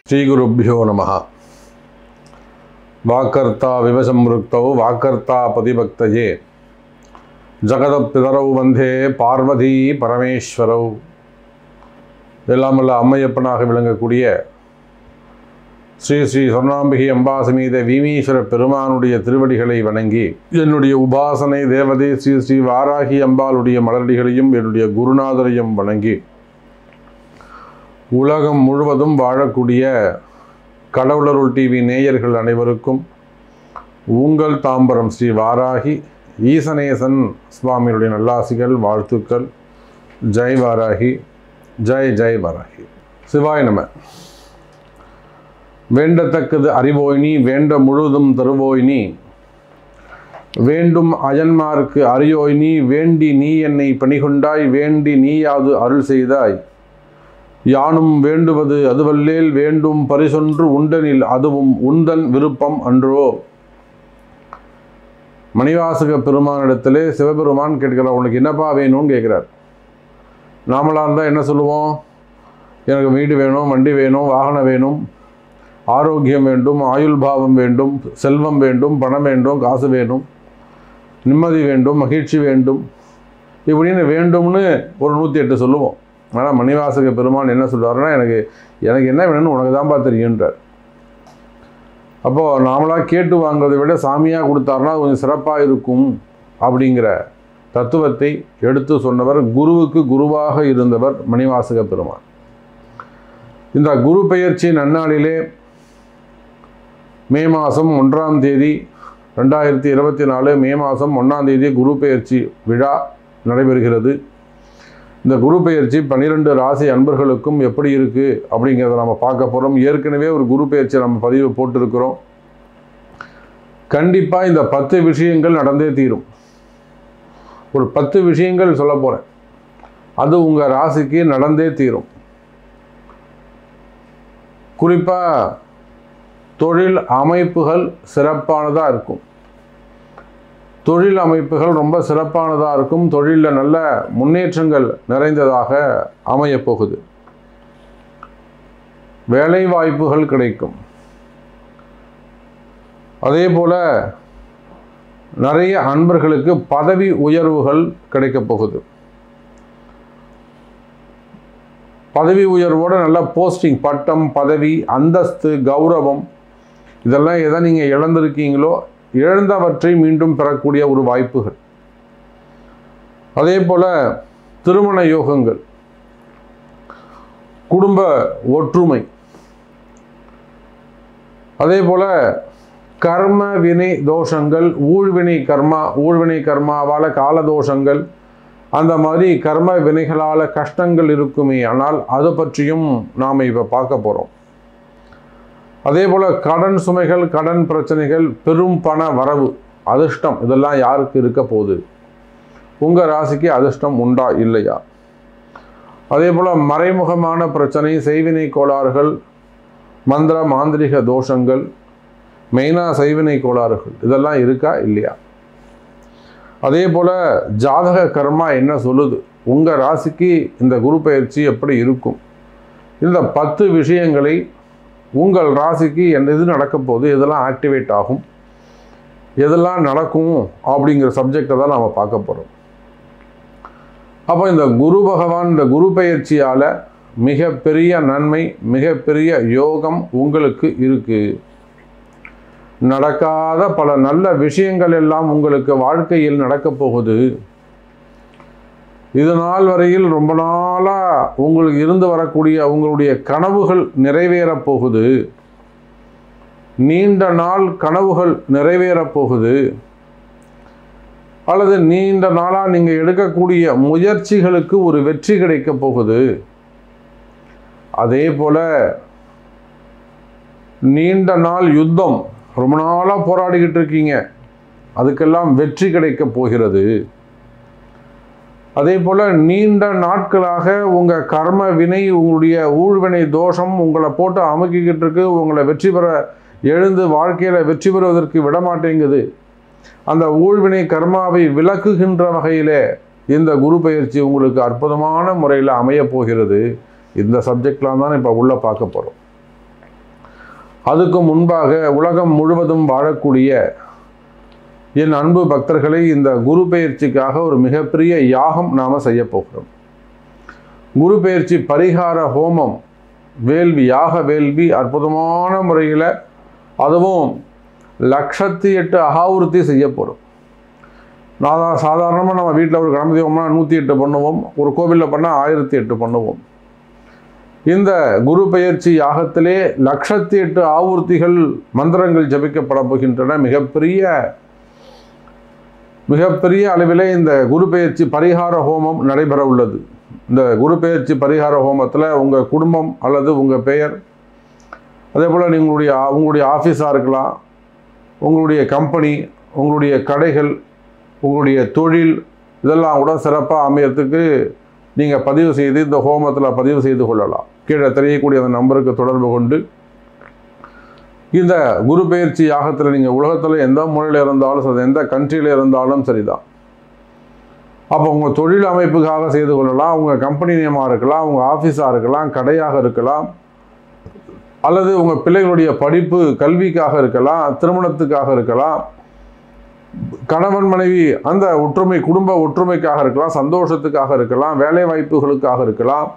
ஸ்ரீகுருப்போ நம வாக்கர்த்தா விவசம்ருக்தௌ வாக்கர்த்தா பதிபக்தயே ஜகதப்பிதரவு வந்தே பார்வதி பரமேஸ்வரவ் எல்லாமல்ல அம்மையப்பனாக விளங்கக்கூடிய ஸ்ரீ ஸ்ரீ சொர்ணாம்பிகை அம்பாசமீத வீமீஸ்வர பெருமானுடைய திருவடிகளை வணங்கி என்னுடைய உபாசனை தேவதை ஸ்ரீ ஸ்ரீ வாராகி அம்பாளுடைய மலரடிகளையும் என்னுடைய குருநாதரையும் வணங்கி உலகம் முழுவதும் வாழக்கூடிய கடவுளருள் டிவி நேயர்கள் அனைவருக்கும் உங்கள் தாம்பரம் ஸ்ரீ வாராகி ஈசனேசன் சுவாமியுடைய நல்லாசிகள் வாழ்த்துக்கள் ஜெய் வாராகி ஜெய் ஜெய் வாராகி சிவாய் நம வேண்டத்தக்கது அறிவோய்னி வேண்ட முழுதும் தருவோய்னி வேண்டும் அயன்மார்க்கு அறியோய்னி வேண்டி நீ என்னை பணிகொண்டாய் வேண்டி நீயாது அருள் செய்தாய் யானும் வேண்டுவது அதுவல்லேல் வேண்டும் பரிசொன்று உண்டனில் அதுவும் உந்தன் விருப்பம் அன்றோ மணிவாசக பெருமானிடத்திலே சிவபெருமான் கேட்கிறார் உனக்கு என்னப்பா வேணும்னு கேட்குறார் நாமளாக இருந்தால் என்ன சொல்லுவோம் எனக்கு வீடு வேணும் வண்டி வேணும் வாகனம் வேணும் ஆரோக்கியம் வேண்டும் ஆயுள் பாவம் வேண்டும் செல்வம் வேண்டும் பணம் வேண்டும் காசு வேணும் நிம்மதி வேண்டும் மகிழ்ச்சி வேண்டும் இப்படின்னு வேண்டும்னு ஒரு நூற்றி எட்டு சொல்லுவோம் ஆனால் மணிவாசக பெருமான் என்ன சொல்றாருன்னா எனக்கு எனக்கு என்ன வேணும்னு உனக்கு தான்ப்பா தெரியுன்றார் அப்போது நாமளாக கேட்டு வாங்குறதை விட சாமியாக கொடுத்தாருன்னா அது கொஞ்சம் சிறப்பாக இருக்கும் அப்படிங்கிற தத்துவத்தை எடுத்து சொன்னவர் குருவுக்கு குருவாக இருந்தவர் மணிவாசக பெருமான் இந்த குரு பெயர்ச்சி நன்னாளிலே மே மாதம் ஒன்றாம் தேதி ரெண்டாயிரத்தி இருபத்தி நாலு மே மாதம் ஒன்றாம் தேதி குரு பெயர்ச்சி விழா நடைபெறுகிறது இந்த குரு பெயர்ச்சி பன்னிரெண்டு ராசி அன்பர்களுக்கும் எப்படி இருக்குது அப்படிங்கிறத நம்ம பார்க்க போகிறோம் ஏற்கனவே ஒரு குரு பெயர்ச்சி நம்ம பதிவு போட்டிருக்கிறோம் கண்டிப்பாக இந்த பத்து விஷயங்கள் நடந்தே தீரும் ஒரு பத்து விஷயங்கள் சொல்ல போகிறேன் அது உங்கள் ராசிக்கு நடந்தே தீரும் குறிப்பாக தொழில் அமைப்புகள் சிறப்பானதாக இருக்கும் தொழில் அமைப்புகள் ரொம்ப சிறப்பானதாக இருக்கும் தொழிலில் நல்ல முன்னேற்றங்கள் நிறைந்ததாக அமையப் போகுது வேலை வாய்ப்புகள் கிடைக்கும் அதே போல் நிறைய அன்பர்களுக்கு பதவி உயர்வுகள் கிடைக்கப் போகுது பதவி உயர்வோட நல்ல போஸ்டிங் பட்டம் பதவி அந்தஸ்து கௌரவம் இதெல்லாம் எதை நீங்கள் இழந்திருக்கீங்களோ இழந்தவற்றை மீண்டும் பெறக்கூடிய ஒரு வாய்ப்புகள் அதே போல் திருமண யோகங்கள் குடும்ப ஒற்றுமை அதே போல் கர்ம வினை தோஷங்கள் ஊழ்வினை கர்மா ஊழ்வினை கர்மாவால் கால தோஷங்கள் அந்த மாதிரி கர்ம வினைகளால் கஷ்டங்கள் இருக்குமே ஆனால் அது பற்றியும் நாம் இப்போ பார்க்க போகிறோம் அதே போல் கடன் சுமைகள் கடன் பிரச்சனைகள் பெரும் பண வரவு அதிர்ஷ்டம் இதெல்லாம் யாருக்கு இருக்க போகுது உங்கள் ராசிக்கு அதிர்ஷ்டம் உண்டா இல்லையா அதே போல் மறைமுகமான பிரச்சனை செய்வினை கோளாறுகள் மந்திர மாந்திரிக தோஷங்கள் மெயினாக செய்வினை கோளாறுகள் இதெல்லாம் இருக்கா இல்லையா அதே போல் ஜாதக கர்மா என்ன சொல்லுது உங்கள் ராசிக்கு இந்த குரு பயிற்சி எப்படி இருக்கும் இந்த பத்து விஷயங்களை உங்கள் ராசிக்கு எந்த இது நடக்க போகுது எதெல்லாம் ஆக்டிவேட் ஆகும் எதெல்லாம் நடக்கும் அப்படிங்கிற சப்ஜெக்டை தான் நாம் பார்க்க போகிறோம் அப்போ இந்த குரு பகவான் இந்த குரு பயிற்சியால் மிகப்பெரிய நன்மை மிகப்பெரிய யோகம் உங்களுக்கு இருக்குது நடக்காத பல நல்ல விஷயங்கள் எல்லாம் உங்களுக்கு வாழ்க்கையில் நடக்கப் போகுது இது நாள் வரையில் ரொம்ப நாளாக உங்களுக்கு இருந்து வரக்கூடிய உங்களுடைய கனவுகள் நிறைவேறப் போகுது நீண்ட நாள் கனவுகள் நிறைவேறப் போகுது அல்லது நீண்ட நாளாக நீங்கள் எடுக்கக்கூடிய முயற்சிகளுக்கு ஒரு வெற்றி கிடைக்க போகுது அதே போல் நீண்ட நாள் யுத்தம் ரொம்ப நாளாக போராடிக்கிட்டு இருக்கீங்க அதுக்கெல்லாம் வெற்றி கிடைக்க போகிறது அதே போல் நீண்ட நாட்களாக உங்கள் கர்ம வினை உங்களுடைய ஊழ்வினை தோஷம் உங்களை போட்டு அமுக்கிக்கிட்டு இருக்கு உங்களை வெற்றி பெற எழுந்து வாழ்க்கையில் வெற்றி பெறுவதற்கு விடமாட்டேங்குது அந்த ஊழ்வினை கர்மாவை விளக்குகின்ற வகையிலே இந்த குரு பயிற்சி உங்களுக்கு அற்புதமான முறையில் அமைய போகிறது இந்த சப்ஜெக்ட்லாம் தான் இப்போ உள்ளே பார்க்க போகிறோம் அதுக்கு முன்பாக உலகம் முழுவதும் வாழக்கூடிய என் அன்பு பக்தர்களை இந்த குரு பெயர்ச்சிக்காக ஒரு மிகப்பெரிய யாகம் நாம் செய்ய போகிறோம் குரு பெயர்ச்சி பரிகார ஹோமம் வேள்வி யாக வேள்வி அற்புதமான முறையில் அதுவும் லட்சத்தி எட்டு அகாவிருத்தி செய்ய போகிறோம் நான் சாதாரணமாக நம்ம வீட்டில் ஒரு கணபதி ஹோமம்னா நூற்றி எட்டு பண்ணுவோம் ஒரு கோவிலில் பண்ணால் ஆயிரத்தி எட்டு பண்ணுவோம் இந்த குரு பெயர்ச்சி யாகத்திலே லட்சத்தி எட்டு ஆவூர்த்திகள் மந்திரங்கள் ஜபிக்கப்பட போகின்றன மிகப்பெரிய மிகப்பெரிய அளவிலே இந்த குரு பெயர்ச்சி பரிகார ஹோமம் நடைபெற உள்ளது இந்த குரு பெயர்ச்சி பரிகார ஹோமத்தில் உங்கள் குடும்பம் அல்லது உங்கள் பெயர் அதே போல் உங்களுடைய உங்களுடைய ஆஃபீஸாக இருக்கலாம் உங்களுடைய கம்பெனி உங்களுடைய கடைகள் உங்களுடைய தொழில் இதெல்லாம் கூட சிறப்பாக அமையறதுக்கு நீங்கள் பதிவு செய்து இந்த ஹோமத்தில் பதிவு செய்து கொள்ளலாம் கீழே தெரியக்கூடிய அந்த நம்பருக்கு தொடர்பு கொண்டு இந்த குரு பெயர்ச்சி யாகத்தில் நீங்கள் உலகத்தில் எந்த மூலையில் இருந்தாலும் சரி எந்த கண்ட்ரியில் இருந்தாலும் சரிதான் அப்போ உங்கள் தொழில் அமைப்புக்காக செய்து கொள்ளலாம் உங்கள் கம்பெனி நேமாக இருக்கலாம் உங்கள் ஆஃபீஸாக இருக்கலாம் கடையாக இருக்கலாம் அல்லது உங்கள் பிள்ளைகளுடைய படிப்பு கல்விக்காக இருக்கலாம் திருமணத்துக்காக இருக்கலாம் கணவன் மனைவி அந்த ஒற்றுமை குடும்ப ஒற்றுமைக்காக இருக்கலாம் சந்தோஷத்துக்காக இருக்கலாம் வேலை வாய்ப்புகளுக்காக இருக்கலாம்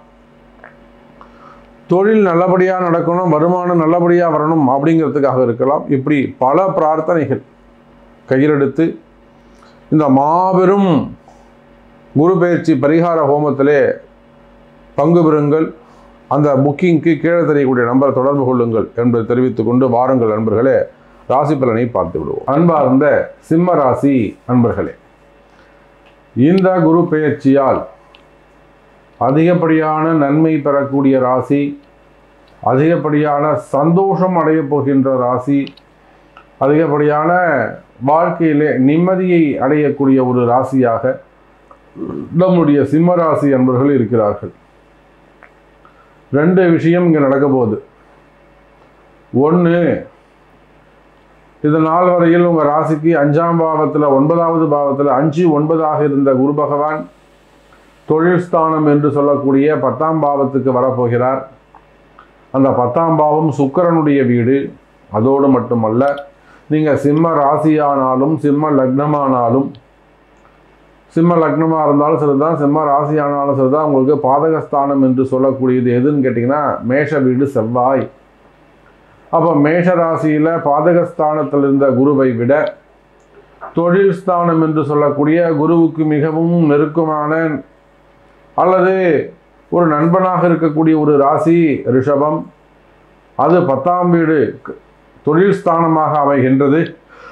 தொழில் நல்லபடியாக நடக்கணும் வருமானம் நல்லபடியாக வரணும் அப்படிங்கிறதுக்காக இருக்கலாம் இப்படி பல பிரார்த்தனைகள் கையிலெடுத்து இந்த மாபெரும் குரு பயிற்சி பரிகார ஹோமத்திலே பங்கு பெறுங்கள் அந்த புக்கிங்க்கு கீழே தெரியக்கூடிய நம்பரை தொடர்பு கொள்ளுங்கள் என்பதை தெரிவித்துக் கொண்டு வாருங்கள் நண்பர்களே ராசி பலனை பார்த்து விடுவோம் அன்பார்ந்த சிம்ம ராசி நண்பர்களே இந்த குரு பெயர்ச்சியால் அதிகப்படியான நன்மை பெறக்கூடிய ராசி அதிகப்படியான சந்தோஷம் அடையப் போகின்ற ராசி அதிகப்படியான வாழ்க்கையிலே நிம்மதியை அடையக்கூடிய ஒரு ராசியாக நம்முடைய சிம்ம ராசி அன்பர்கள் இருக்கிறார்கள் ரெண்டு விஷயம் இங்கே நடக்க போகுது ஒன்று இது நாள் வரையில் உங்கள் ராசிக்கு அஞ்சாம் பாவத்தில் ஒன்பதாவது பாவத்தில் அஞ்சு ஒன்பதாக இருந்த குரு பகவான் தொழில் ஸ்தானம் என்று சொல்லக்கூடிய பத்தாம் பாவத்துக்கு வரப்போகிறார் அந்த பத்தாம் பாவம் சுக்கிரனுடைய வீடு அதோடு மட்டுமல்ல நீங்கள் சிம்ம ராசியானாலும் சிம்ம லக்னமானாலும் சிம்ம லக்னமாக இருந்தாலும் சரிதான் சிம்ம ராசி ஆனாலும் சரிதான் உங்களுக்கு பாதகஸ்தானம் என்று சொல்லக்கூடியது எதுன்னு கேட்டிங்கன்னா மேஷ வீடு செவ்வாய் அப்போ மேஷ ராசியில் பாதகஸ்தானத்தில் இருந்த குருவை விட தொழில் ஸ்தானம் என்று சொல்லக்கூடிய குருவுக்கு மிகவும் நெருக்கமான அல்லது ஒரு நண்பனாக இருக்கக்கூடிய ஒரு ராசி ரிஷபம் அது பத்தாம் வீடு தொழில் ஸ்தானமாக அமைகின்றது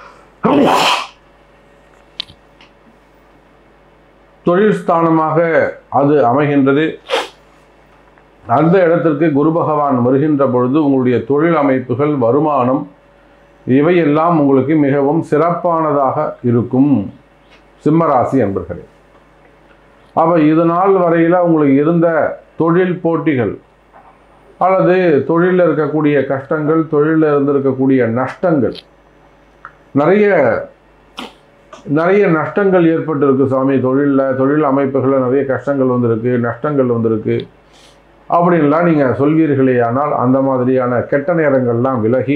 தொழில் ஸ்தானமாக அது அமைகின்றது அந்த இடத்திற்கு குரு பகவான் வருகின்ற பொழுது உங்களுடைய தொழில் அமைப்புகள் வருமானம் இவையெல்லாம் உங்களுக்கு மிகவும் சிறப்பானதாக இருக்கும் சிம்மராசி என்பர்களே அப்போ இது நாள் வரையில் உங்களுக்கு இருந்த தொழில் போட்டிகள் அல்லது தொழிலில் இருக்கக்கூடிய கஷ்டங்கள் தொழிலில் இருந்திருக்கக்கூடிய நஷ்டங்கள் நிறைய நிறைய நஷ்டங்கள் ஏற்பட்டிருக்கு சாமி தொழிலில் தொழில் அமைப்புகளில் நிறைய கஷ்டங்கள் வந்திருக்கு நஷ்டங்கள் வந்திருக்கு அப்படின்லாம் நீங்கள் சொல்வீர்களே ஆனால் அந்த மாதிரியான கெட்ட நேரங்கள்லாம் விலகி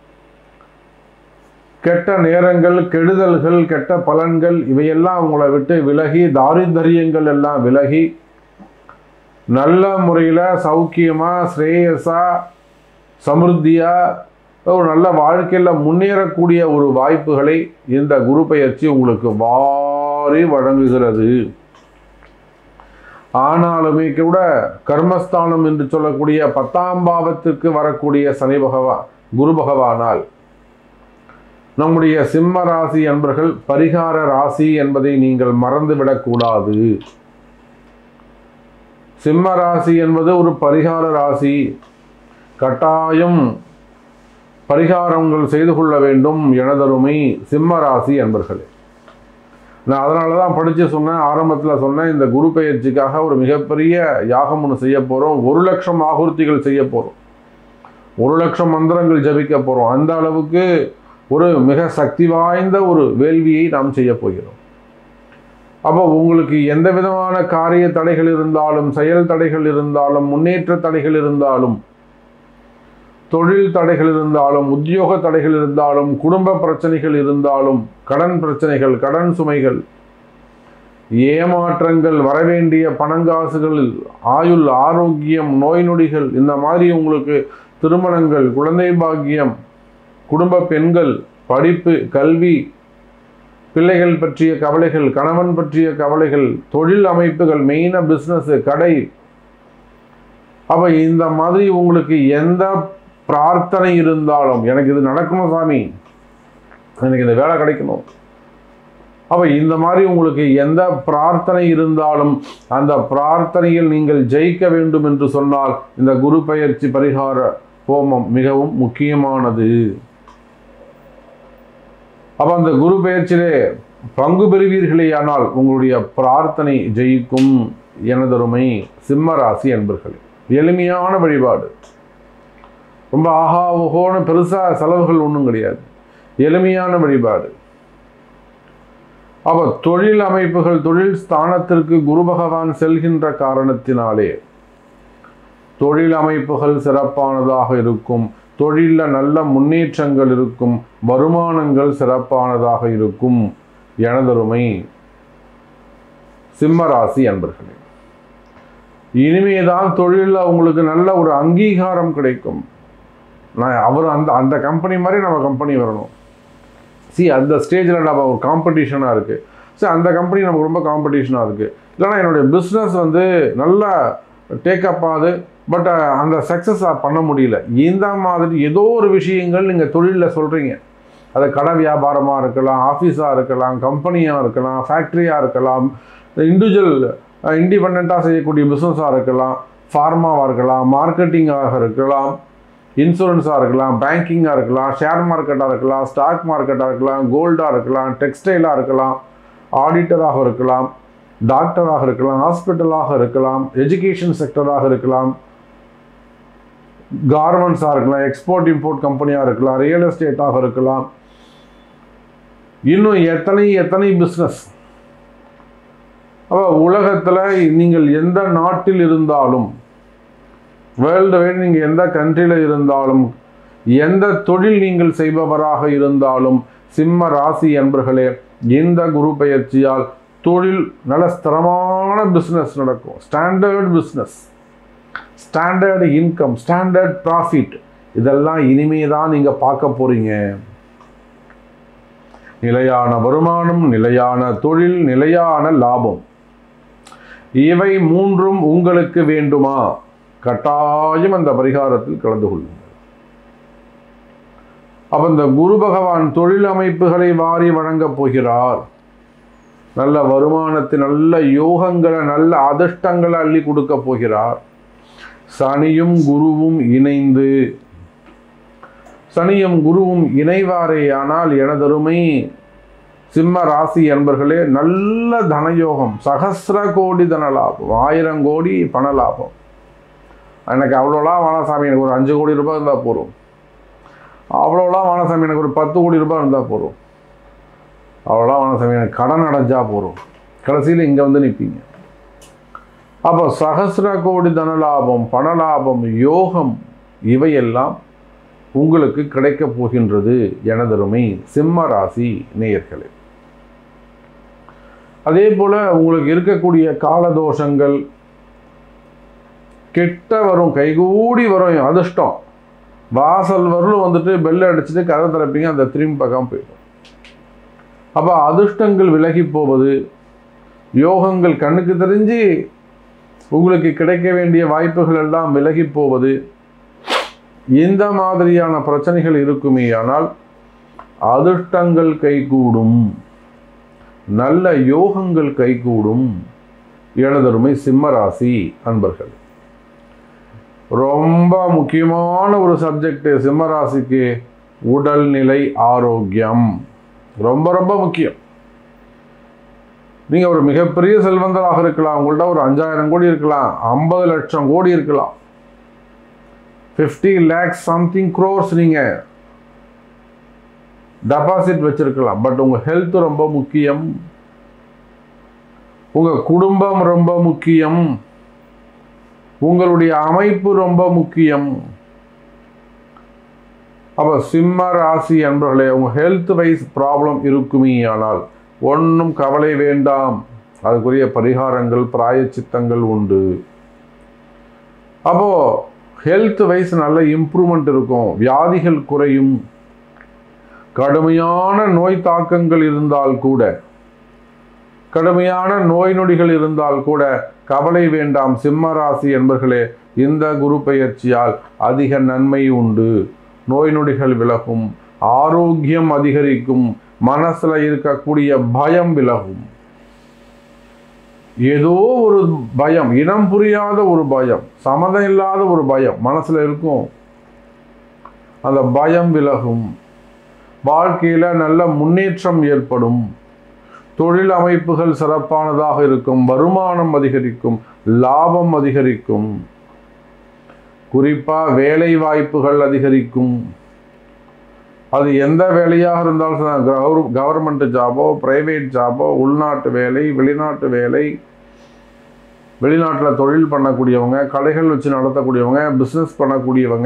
கெட்ட நேரங்கள் கெடுதல்கள் கெட்ட பலன்கள் இவையெல்லாம் உங்களை விட்டு விலகி தாரித்தரியங்கள் எல்லாம் விலகி நல்ல முறையில் சௌக்கியமாக ஸ்ரேயஸாக சமிருத்தியாக ஒரு நல்ல வாழ்க்கையில் முன்னேறக்கூடிய ஒரு வாய்ப்புகளை இந்த குரு பயிற்சி உங்களுக்கு வாரி வழங்குகிறது ஆனாலுமே கூட கர்மஸ்தானம் என்று சொல்லக்கூடிய பத்தாம் பாவத்திற்கு வரக்கூடிய சனி பகவா குரு பகவானால் நம்முடைய சிம்ம ராசி அன்பர்கள் பரிகார ராசி என்பதை நீங்கள் மறந்துவிடக்கூடாது சிம்ம ராசி என்பது ஒரு பரிகார ராசி கட்டாயம் பரிகாரங்கள் செய்து கொள்ள வேண்டும் எனதருமை சிம்ம ராசி அன்பர்களே நான் அதனால தான் படித்து சொன்னேன் ஆரம்பத்தில் சொன்னேன் இந்த குரு பயிற்சிக்காக ஒரு மிகப்பெரிய யாகம் ஒன்று செய்ய போகிறோம் ஒரு லட்சம் ஆகுர்த்திகள் செய்ய போகிறோம் ஒரு லட்சம் மந்திரங்கள் ஜபிக்க போகிறோம் அந்த அளவுக்கு ஒரு மிக சக்தி வாய்ந்த ஒரு வேள்வியை நாம் செய்ய போகிறோம் அப்போ உங்களுக்கு எந்த விதமான காரிய தடைகள் இருந்தாலும் செயல் தடைகள் இருந்தாலும் முன்னேற்ற தடைகள் இருந்தாலும் தொழில் தடைகள் இருந்தாலும் உத்தியோக தடைகள் இருந்தாலும் குடும்ப பிரச்சனைகள் இருந்தாலும் கடன் பிரச்சனைகள் கடன் சுமைகள் ஏமாற்றங்கள் வரவேண்டிய பணங்காசுகள் ஆயுள் ஆரோக்கியம் நோய் நொடிகள் இந்த மாதிரி உங்களுக்கு திருமணங்கள் குழந்தை பாக்கியம் குடும்ப பெண்கள் படிப்பு கல்வி பிள்ளைகள் பற்றிய கவலைகள் கணவன் பற்றிய கவலைகள் தொழில் அமைப்புகள் மெயினாக பிஸ்னஸ் கடை அப்போ இந்த மாதிரி உங்களுக்கு எந்த பிரார்த்தனை இருந்தாலும் எனக்கு இது நடக்கணும் சாமி எனக்கு இந்த வேலை கிடைக்கணும் அப்போ இந்த மாதிரி உங்களுக்கு எந்த பிரார்த்தனை இருந்தாலும் அந்த பிரார்த்தனையில் நீங்கள் ஜெயிக்க வேண்டும் என்று சொன்னால் இந்த குரு பயிற்சி பரிகார ஹோமம் மிகவும் முக்கியமானது அப்போ அந்த குரு பயிற்சியிலே பங்கு பெறுவீர்களேயானால் உங்களுடைய பிரார்த்தனை ஜெயிக்கும் எனதருமை சிம்ம ராசி அன்பர்களே எளிமையான வழிபாடு ரொம்ப ஆஹா ஓஹோன்னு பெருசாக செலவுகள் ஒன்றும் கிடையாது எளிமையான வழிபாடு அப்போ தொழில் அமைப்புகள் தொழில் ஸ்தானத்திற்கு குரு பகவான் செல்கின்ற காரணத்தினாலே தொழில் அமைப்புகள் சிறப்பானதாக இருக்கும் தொழிலில் நல்ல முன்னேற்றங்கள் இருக்கும் வருமானங்கள் சிறப்பானதாக இருக்கும் எனதருமை சிம்மராசி அன்பர்களே இனிமேதான் தொழிலில் உங்களுக்கு நல்ல ஒரு அங்கீகாரம் கிடைக்கும் நான் அவர் அந்த அந்த கம்பெனி மாதிரி நம்ம கம்பெனி வரணும் சி அந்த ஸ்டேஜில் நம்ம ஒரு காம்படிஷனாக இருக்குது ஸோ அந்த கம்பெனி நமக்கு ரொம்ப காம்படிஷனாக இருக்குது இல்லைனா என்னுடைய பிஸ்னஸ் வந்து நல்லா டேக்கப் ஆகுது பட் அந்த சக்ஸஸ் பண்ண முடியல இந்த மாதிரி ஏதோ ஒரு விஷயங்கள் நீங்கள் தொழிலில் சொல்கிறீங்க அது கடை வியாபாரமாக இருக்கலாம் ஆஃபீஸாக இருக்கலாம் கம்பெனியாக இருக்கலாம் ஃபேக்ட்ரியாக இருக்கலாம் இண்டிவிஜுவல் இண்டிபெண்ட்டாக செய்யக்கூடிய பிஸ்னஸாக இருக்கலாம் ஃபார்மாவாக இருக்கலாம் மார்க்கெட்டிங்காக இருக்கலாம் இன்சூரன்ஸாக இருக்கலாம் பேங்கிங்காக இருக்கலாம் ஷேர் மார்க்கெட்டாக இருக்கலாம் ஸ்டாக் மார்க்கெட்டாக இருக்கலாம் கோல்டாக இருக்கலாம் டெக்ஸ்டைலாக இருக்கலாம் ஆடிட்டராக இருக்கலாம் டாக்டராக இருக்கலாம் ஹாஸ்பிட்டலாக இருக்கலாம் எஜுகேஷன் செக்டராக இருக்கலாம் கார்மெண்ட்ஸாக இருக்கலாம் எக்ஸ்போர்ட் இம்போர்ட் கம்பெனியாக இருக்கலாம் ரியல் எஸ்டேட்டாக இருக்கலாம் இன்னும் எத்தனை எத்தனை பிஸ்னஸ் அப்போ உலகத்தில் நீங்கள் எந்த நாட்டில் இருந்தாலும் வேர்ல்டு வைட் நீங்கள் எந்த கண்ட்ரியில் இருந்தாலும் எந்த தொழில் நீங்கள் செய்பவராக இருந்தாலும் சிம்ம ராசி என்பர்களே இந்த குரு பயிற்சியால் தொழில் நல்ல ஸ்திரமான பிஸ்னஸ் நடக்கும் standard business standard income standard profit இதெல்லாம் இனிமே தான் நீங்கள் பார்க்க போறீங்க நிலையான வருமானம் நிலையான தொழில் நிலையான லாபம் இவை மூன்றும் உங்களுக்கு வேண்டுமா கட்டாயம் அந்த பரிகாரத்தில் கலந்து கொள்ளுங்கள் அப்ப இந்த குரு பகவான் தொழில் அமைப்புகளை வாரி வழங்கப் போகிறார் நல்ல வருமானத்தை நல்ல யோகங்களை நல்ல அதிர்ஷ்டங்களை அள்ளி கொடுக்க போகிறார் சனியும் குருவும் இணைந்து சனியும் குருவும் இணைவாரே ஆனால் எனதருமை சிம்ம ராசி என்பர்களே நல்ல தனயோகம் சகசிர கோடி தன லாபம் ஆயிரம் கோடி பண லாபம் எனக்கு அவ்வளோலாம் வேணாம் சாமி எனக்கு ஒரு அஞ்சு கோடி ரூபாய் இருந்தால் போதும் அவ்வளோலாம் வேணாம் சாமி எனக்கு ஒரு பத்து கோடி ரூபாய் இருந்தால் போதும் அவ்வளோலாம் வேணாம் சாமி எனக்கு கடன் அடைஞ்சா போதும் கடைசியில் இங்கே வந்து நிற்பீங்க அப்போ சகசிர கோடி தன லாபம் பண லாபம் யோகம் இவையெல்லாம் உங்களுக்கு கிடைக்கப் போகின்றது எனதருமை சிம்ம ராசி நேயர்களே அதே போல் உங்களுக்கு இருக்கக்கூடிய காலதோஷங்கள் கெட்ட வரும் கைகூடி வரும் அதிர்ஷ்டம் வாசல் வரலும் வந்துட்டு பெல் அடிச்சுட்டு கதை திறப்பீங்க அந்த திரும்பி பார்க்காம போயிடும் அப்போ அதிர்ஷ்டங்கள் விலகி போவது யோகங்கள் கண்ணுக்கு தெரிஞ்சு உங்களுக்கு கிடைக்க வேண்டிய வாய்ப்புகள் எல்லாம் விலகி போவது இந்த மாதிரியான பிரச்சனைகள் இருக்குமே ஆனால் அதிர்ஷ்டங்கள் கைகூடும் நல்ல யோகங்கள் கைகூடும் எனதருமை சிம்மராசி அன்பர்கள் ரொம்ப முக்கியமான ஒரு சப்ஜெக்ட் சிம்மராசிக்கு உடல்நிலை ஆரோக்கியம் ரொம்ப ரொம்ப முக்கியம் நீங்கள் ஒரு மிகப்பெரிய செல்வந்தராக இருக்கலாம் உங்கள்ட்ட ஒரு அஞ்சாயிரம் கோடி இருக்கலாம் ஐம்பது லட்சம் கோடி இருக்கலாம் ஃபிஃப்டி லேக்ஸ் சம்திங் க்ரோர்ஸ் நீங்கள் டெபாசிட் வச்சிருக்கலாம் பட் உங்கள் ஹெல்த் ரொம்ப முக்கியம் உங்கள் குடும்பம் ரொம்ப முக்கியம் உங்களுடைய அமைப்பு ரொம்ப முக்கியம் அப்போ சிம்ம ராசி என்பர்களே உங்கள் ஹெல்த் வைஸ் ப்ராப்ளம் இருக்குமே ஆனால் ஒன்றும் கவலை வேண்டாம் அதுக்குரிய பரிகாரங்கள் பிராயச்சித்தங்கள் உண்டு அப்போது ஹெல்த் வைஸ் நல்ல இம்ப்ரூவ்மெண்ட் இருக்கும் வியாதிகள் குறையும் கடுமையான நோய் தாக்கங்கள் இருந்தால் கூட கடுமையான நோய் நொடிகள் இருந்தால் கூட கவலை வேண்டாம் சிம்ம ராசி என்பர்களே இந்த குரு பெயர்ச்சியால் அதிக நன்மை உண்டு நோய் நொடிகள் விலகும் ஆரோக்கியம் அதிகரிக்கும் மனசுல இருக்கக்கூடிய பயம் விலகும் ஏதோ ஒரு பயம் இனம் புரியாத ஒரு பயம் சம்மதம் இல்லாத ஒரு பயம் மனசுல இருக்கும் அந்த பயம் விலகும் வாழ்க்கையில நல்ல முன்னேற்றம் ஏற்படும் தொழில் அமைப்புகள் சிறப்பானதாக இருக்கும் வருமானம் அதிகரிக்கும் லாபம் அதிகரிக்கும் குறிப்பா வேலை வாய்ப்புகள் அதிகரிக்கும் அது எந்த வேலையாக இருந்தாலும் கவர்மெண்ட் ஜாபோ பிரைவேட் ஜாபோ உள்நாட்டு வேலை வெளிநாட்டு வேலை வெளிநாட்டில் தொழில் பண்ணக்கூடியவங்க கடைகள் வச்சு நடத்தக்கூடியவங்க பிஸ்னஸ் பண்ணக்கூடியவங்க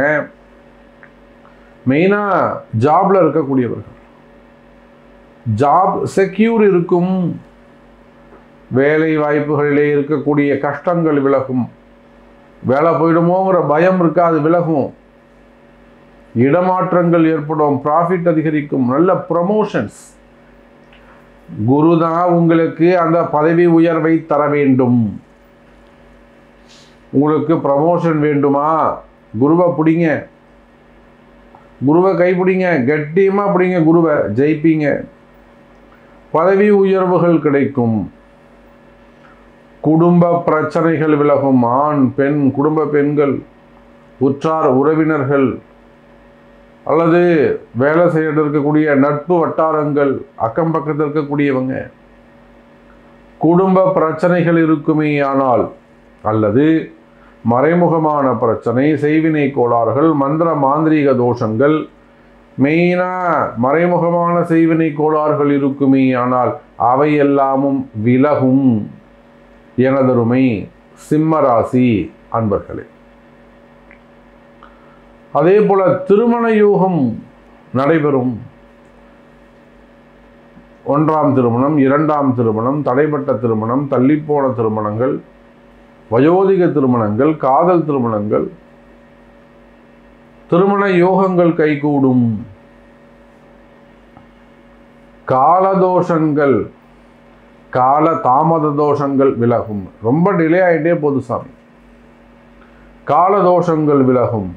மெயினாக ஜாப்ல இருக்கக்கூடியவர்கள் ஜாப் செக்யூர் இருக்கும் வேலை வாய்ப்புகளிலே இருக்கக்கூடிய கஷ்டங்கள் விலகும் வேலை போயிடுமோங்கிற பயம் இருக்கா அது விலகும் இடமாற்றங்கள் ஏற்படும் ப்ராஃபிட் அதிகரிக்கும் நல்ல ப்ரமோஷன்ஸ் குரு தான் உங்களுக்கு அந்த பதவி உயர்வை தர வேண்டும் உங்களுக்கு ப்ரமோஷன் வேண்டுமா குருவை பிடிங்க குருவை கைப்பிடிங்க கட்டியமாக பிடிங்க குருவை ஜெயிப்பீங்க பதவி உயர்வுகள் கிடைக்கும் குடும்ப பிரச்சனைகள் விலகும் ஆண் பெண் குடும்ப பெண்கள் உற்றார் உறவினர்கள் அல்லது வேலை செய்யிட்டு இருக்கக்கூடிய நட்பு வட்டாரங்கள் அக்கம் பக்கத்தில் இருக்கக்கூடியவங்க குடும்ப பிரச்சனைகள் இருக்குமே ஆனால் அல்லது மறைமுகமான பிரச்சனை செய்வினை கோளாறுகள் மந்திர மாந்திரீக தோஷங்கள் மெயினாக மறைமுகமான செய்வினை கோளாறுகள் இருக்குமே ஆனால் அவை எல்லாமும் விலகும் எனதருமை சிம்மராசி அன்பர்களே அதே போல திருமண யோகம் நடைபெறும் ஒன்றாம் திருமணம் இரண்டாம் திருமணம் தடைப்பட்ட திருமணம் தள்ளிப்போன திருமணங்கள் வயோதிக திருமணங்கள் காதல் திருமணங்கள் திருமண யோகங்கள் கைகூடும் காலதோஷங்கள் கால தாமத தோஷங்கள் விலகும் ரொம்ப டிலே ஆகிட்டே போகுது சாமி காலதோஷங்கள் விலகும்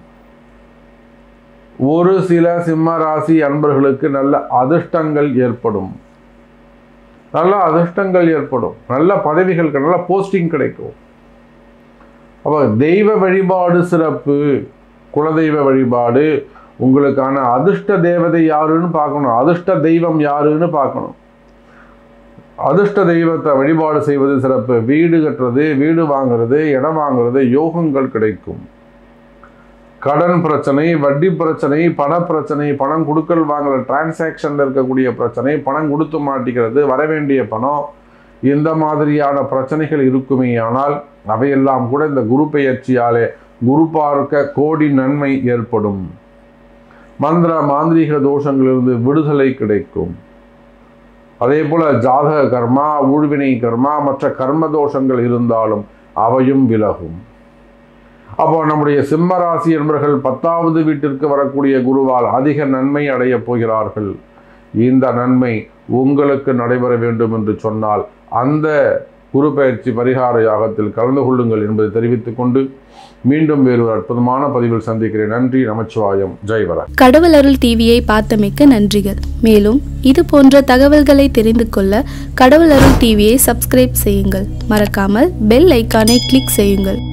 ஒரு சில சிம்ம ராசி அன்பர்களுக்கு நல்ல அதிர்ஷ்டங்கள் ஏற்படும் நல்ல அதிர்ஷ்டங்கள் ஏற்படும் நல்ல பதவிகள் நல்ல போஸ்டிங் கிடைக்கும் அப்போ தெய்வ வழிபாடு சிறப்பு குலதெய்வ வழிபாடு உங்களுக்கான அதிர்ஷ்ட தேவதை யாருன்னு பார்க்கணும் அதிர்ஷ்ட தெய்வம் யாருன்னு பார்க்கணும் அதிர்ஷ்ட தெய்வத்தை வழிபாடு செய்வது சிறப்பு வீடு கட்டுறது வீடு வாங்குறது இடம் வாங்குறது யோகங்கள் கிடைக்கும் கடன் பிரச்சனை வட்டி பிரச்சனை பண பிரச்சனை பணம் கொடுக்கல் வாங்குற டிரான்சாக்ஷன்ல இருக்கக்கூடிய பிரச்சனை பணம் கொடுத்து மாட்டிக்கிறது வர வேண்டிய பணம் இந்த மாதிரியான பிரச்சனைகள் இருக்குமே ஆனால் அவையெல்லாம் கூட இந்த குரு பெயர்ச்சியாலே குரு பார்க்க கோடி நன்மை ஏற்படும் மந்திர மாந்திரீக தோஷங்களிலிருந்து விடுதலை கிடைக்கும் அதே போல ஜாதக கர்மா ஊழ்வினை கர்மா மற்ற கர்ம தோஷங்கள் இருந்தாலும் அவையும் விலகும் அப்போ நம்முடைய சிம்ம ராசி என்பவர்கள் பத்தாவது வீட்டிற்கு வரக்கூடிய குருவால் அதிக நன்மை அடையப் போகிறார்கள் இந்த நன்மை உங்களுக்கு நடைபெற வேண்டும் என்று சொன்னால் அந்த குரு பயிற்சி பரிகார யாகத்தில் கலந்து கொள்ளுங்கள் என்பதை தெரிவித்துக் கொண்டு மீண்டும் வேறு ஒரு அற்புதமான பதிவில் சந்திக்கிறேன் நன்றி நமச்சிவாயம் ஜெய்வரா கடவுள் அருள் டிவியை பார்த்தமைக்கு நன்றிகள் மேலும் இது போன்ற தகவல்களை தெரிந்து கொள்ள கடவுள் அருள் டிவியை சப்ஸ்கிரைப் செய்யுங்கள் மறக்காமல் பெல் ஐக்கானை கிளிக் செய்யுங்கள்